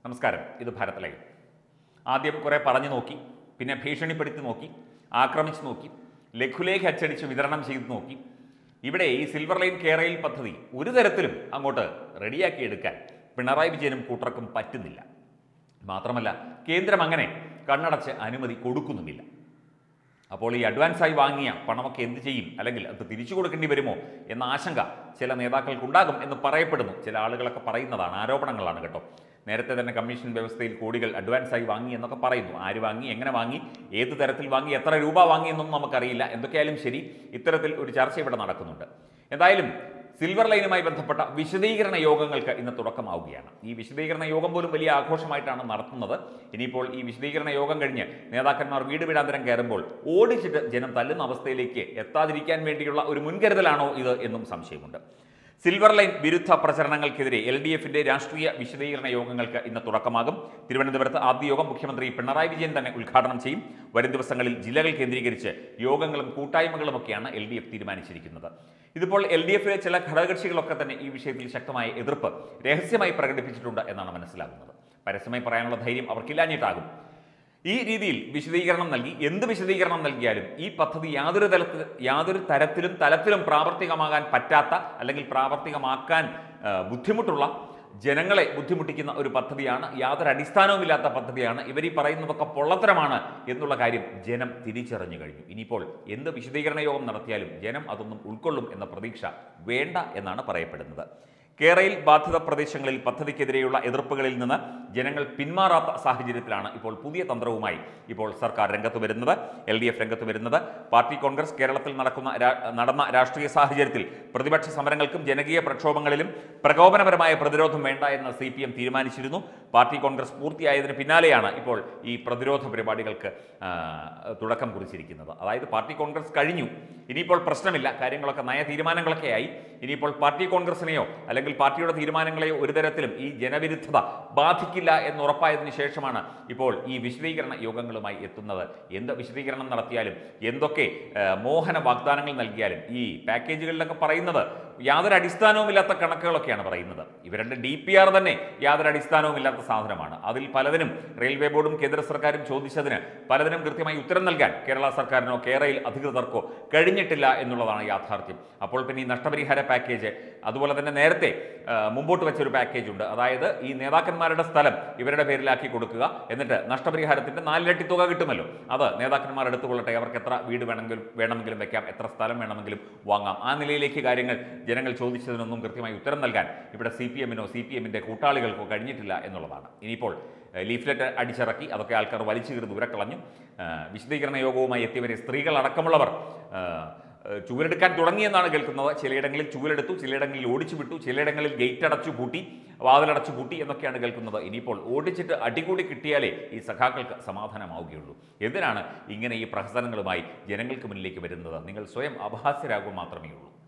നമസ്കാരം ഇത് ഭാരത് ലൈവ് ആദ്യം കുറേ പറഞ്ഞു നോക്കി പിന്നെ ഭീഷണിപ്പെടുത്തി നോക്കി ആക്രമിച്ച് നോക്കി ലഘുലേഖ അച്ചടിച്ച് വിതരണം ചെയ്ത് നോക്കി ഇവിടെ ഈ സിൽവർ ലൈൻ കേരയിൽ പദ്ധതി ഒരു തരത്തിലും അങ്ങോട്ട് റെഡിയാക്കി എടുക്കാൻ പിണറായി വിജയനും കൂട്ടർക്കും പറ്റുന്നില്ല മാത്രമല്ല കേന്ദ്രം അങ്ങനെ കണ്ണടച്ച് അനുമതി കൊടുക്കുന്നുമില്ല അപ്പോൾ ഈ അഡ്വാൻസായി വാങ്ങിയ പണമൊക്കെ എന്ത് ചെയ്യും അല്ലെങ്കിൽ അത് തിരിച്ചു കൊടുക്കേണ്ടി വരുമോ എന്ന ആശങ്ക ചില നേതാക്കൾക്കുണ്ടാകും എന്ന് പറയപ്പെടുന്നു ചില ആളുകളൊക്കെ പറയുന്നതാണ് ആരോപണങ്ങളാണ് കേട്ടോ നേരത്തെ തന്നെ കമ്മീഷൻ വ്യവസ്ഥയിൽ കോടികൾ അഡ്വാൻസായി വാങ്ങി എന്നൊക്കെ പറയുന്നു ആര് വാങ്ങി എങ്ങനെ വാങ്ങി ഏത് തരത്തിൽ വാങ്ങി എത്ര രൂപ വാങ്ങി എന്നൊന്നും നമുക്കറിയില്ല എന്തൊക്കെയായാലും ശരി ഇത്തരത്തിൽ ഒരു ചർച്ച ഇവിടെ നടക്കുന്നുണ്ട് എന്തായാലും സിൽവർ ലൈനുമായി ബന്ധപ്പെട്ട വിശദീകരണ യോഗങ്ങൾക്ക് ഇന്ന് തുടക്കമാവുകയാണ് ഈ വിശദീകരണ യോഗം പോലും വലിയ ആഘോഷമായിട്ടാണ് നടത്തുന്നത് ഇനിയിപ്പോൾ ഈ വിശദീകരണ യോഗം കഴിഞ്ഞ് നേതാക്കന്മാർ വീട് വീടാന്തരം കയറുമ്പോൾ ഓടിച്ചിട്ട് ജനം തല്ലുന്ന അവസ്ഥയിലേക്ക് എത്താതിരിക്കാൻ വേണ്ടിയുള്ള ഒരു മുൻകരുതലാണോ ഇത് എന്നും സംശയമുണ്ട് സിൽവർ ലൈൻ വിരുദ്ധ പ്രചരണങ്ങൾക്കെതിരെ എൽ ഡി എഫിന്റെ രാഷ്ട്രീയ വിശദീകരണ യോഗങ്ങൾക്ക് ഇന്ന് തുടക്കമാകും തിരുവനന്തപുരത്ത് ആദ്യ യോഗം മുഖ്യമന്ത്രി പിണറായി വിജയൻ തന്നെ ഉദ്ഘാടനം ചെയ്യും വരും ദിവസങ്ങളിൽ ജില്ലകൾ കേന്ദ്രീകരിച്ച് യോഗങ്ങളും കൂട്ടായ്മകളുമൊക്കെയാണ് എൽ ഡി എഫ് തീരുമാനിച്ചിരിക്കുന്നത് ഇതിപ്പോൾ എൽ ഡി എഫിലെ ചില ഘടകകക്ഷികളൊക്കെ തന്നെ ഈ വിഷയത്തിൽ ശക്തമായ എതിർപ്പ് രഹസ്യമായി പ്രകടിപ്പിച്ചിട്ടുണ്ട് എന്നാണ് മനസ്സിലാകുന്നത് പരസ്യമായി പറയാനുള്ള ധൈര്യം അവർക്കില്ലാഞ്ഞിട്ടാകും ഈ രീതിയിൽ വിശദീകരണം നൽകി എന്ത് വിശദീകരണം നൽകിയാലും ഈ പദ്ധതി യാതൊരു തലത്തിൽ യാതൊരു തരത്തിലും തലത്തിലും പ്രാവർത്തികമാകാൻ പറ്റാത്ത അല്ലെങ്കിൽ പ്രാവർത്തികമാക്കാൻ ആ, ബുദ്ധിമുട്ടുള്ള ജനങ്ങളെ ബുദ്ധിമുട്ടിക്കുന്ന ഒരു പദ്ധതിയാണ് യാതൊരു അടിസ്ഥാനവുമില്ലാത്ത പദ്ധതിയാണ് ഇവർ ഈ പറയുന്നതൊക്കെ പൊള്ളത്തരമാണ് എന്നുള്ള കാര്യം ജനം തിരിച്ചറിഞ്ഞു കഴിഞ്ഞു ഇനിയിപ്പോൾ എന്ത് വിശദീകരണ യോഗം നടത്തിയാലും ജനം അതൊന്നും ഉൾക്കൊള്ളും എന്ന പ്രതീക്ഷ വേണ്ട എന്നാണ് പറയപ്പെടുന്നത് കേരയിൽ ബാധിത പ്രദേശങ്ങളിൽ പദ്ധതിക്കെതിരെയുള്ള എതിർപ്പുകളിൽ നിന്ന് ജനങ്ങൾ പിന്മാറാത്ത സാഹചര്യത്തിലാണ് ഇപ്പോൾ പുതിയ തന്ത്രവുമായി ഇപ്പോൾ സർക്കാർ രംഗത്ത് വരുന്നത് എൽ ഡി എഫ് രംഗത്ത് വരുന്നത് പാർട്ടി കോൺഗ്രസ് കേരളത്തിൽ നടക്കുന്ന രാ- നടന്ന രാഷ്ട്രീയ സാഹചര്യത്തിൽ പ്രതിപക്ഷ സമരങ്ങൾക്കും ജനകീയ പ്രക്ഷോഭങ്ങളിലും പ്രകോപനപരമായ പ്രതിരോധം വേണ്ട എന്ന് സി പി എം തീരുമാനിച്ചിരുന്നു പാർട്ടി കോൺഗ്രസ് പൂർത്തിയായതിന് പിന്നാലെയാണ് ഇപ്പോൾ ഈ പ്രതിരോധ പരിപാടികൾക്ക് ആ, തുടക്കം കുറിച്ചിരിക്കുന്നത് അതായത് പാർട്ടി കോൺഗ്രസ് കഴിഞ്ഞു ഇനിയിപ്പോൾ പ്രശ്നമില്ല കാര്യങ്ങളൊക്കെ നയ തീരുമാനങ്ങളൊക്കെ ആയി ഇനിയിപ്പോൾ പാർട്ടി കോൺഗ്രസിനെയോ അല്ലെങ്കിൽ പാർട്ടിയുടെ തീരുമാനങ്ങളെയോ ഒരു തരത്തിലും ഈ ജനവിരുദ്ധത ബാധിക്കില്ല എന്ന് ഉറപ്പായതിനു ശേഷമാണ് ഇപ്പോൾ ഈ വിശദീകരണ യോഗങ്ങളുമായി എത്തുന്നത് എന്ത് വിശദീകരണം നടത്തിയാലും എന്തൊക്കെ ആ, മോഹന വാഗ്ദാനങ്ങൾ നൽകിയാലും ഈ പാക്കേജുകളിലൊക്കെ പറയുന്നത് യാതൊരു അടിസ്ഥാനവുമില്ലാത്ത കണക്കുകളൊക്കെയാണ് പറയുന്നത് ഇവരുടെ ഡി പി ആർ തന്നെ യാതൊരു അടിസ്ഥാനവുമില്ലാത്ത സാധനമാണ് അതിൽ പലതിനും റെയിൽവേ ബോർഡും കേന്ദ്ര സർക്കാരും ചോദിച്ചതിന് പലതിനും കൃത്യമായി ഉത്തരം നൽകാൻ കേരള സർക്കാരിനോ കേരളയിൽ അധികൃതർക്കോ കഴിഞ്ഞിട്ടില്ല എന്നുള്ളതാണ് യാഥാർത്ഥ്യം അപ്പോൾ പിന്നെ ഈ നഷ്ടപരിഹാര പാക്കേജ് അതുപോലെ തന്നെ നേരത്തെ ആ, മുമ്പോട്ട് വെച്ചൊരു പാക്കേജ് ഉണ്ട് അതായത് ഈ നേതാക്കന്മാരുടെ സ്ഥലം ഇവരുടെ പേരിലാക്കി കൊടുക്കുക എന്നിട്ട് നഷ്ടപരിഹാരത്തിന്റെ നാലിരട്ടി തുക കിട്ടുമല്ലോ അത് നേതാക്കന്മാർ എടുത്തുകൊള്ളട്ടെ അവർക്ക് എത്ര വീട് വേണമെങ്കിലും വേണമെങ്കിലും വെക്കാം എത്ര സ്ഥലം വേണമെങ്കിലും വാങ്ങാം ആ നിലയിലേക്ക് കാര്യങ്ങൾ ജനങ്ങൾ ചോദിച്ചതിനൊന്നും കൃത്യമായി ഉത്തരം നൽകാൻ ഇവിടെ സി പി എമ്മിനോ സി പി എമ്മിൻ്റെ കൂട്ടാളികൾക്കോ കഴിഞ്ഞിട്ടില്ല എന്നുള്ളതാണ് ഇനിയിപ്പോൾ ഏഹ്, ലീഫ്ലെറ്റ് അടിച്ചിറക്കി അതൊക്കെ ആൾക്കാർ വലിച്ചു കീറി ദൂരക്കളഞ്ഞു ഏഹ്, വിശദീകരണ യോഗവുമായി എത്തിയവരെ സ്ത്രീകളടക്കമുള്ളവർ ഏഹ്, ഏഹ്, ചൂലെടുക്കാൻ തുടങ്ങിയെന്നാണ് കേൾക്കുന്നത് ചിലയിടങ്ങളിൽ ചൂലെടുത്തു ചിലയിടങ്ങളിൽ ഓടിച്ചു വിട്ടു ചിലയിടങ്ങളിൽ ഗേറ്റ് അടച്ചു പൂട്ടി വാതിലടച്ചു പൂട്ടി എന്നൊക്കെയാണ് കേൾക്കുന്നത് ഇനിയിപ്പോൾ ഓടിച്ചിട്ട് അടികൂടി കിട്ടിയാലേ ഈ സഖാക്കൾക്ക് സമാധാനമാവുകയുള്ളൂ എന്തിനാണ് ഇങ്ങനെ ഈ പ്രഹസനങ്ങളുമായി ജനങ്ങൾക്ക് മുന്നിലേക്ക് വരുന്നത് നിങ്ങൾ സ്വയം അപഹാസ്യരാകുക മാത്രമേ ഉള്ളൂ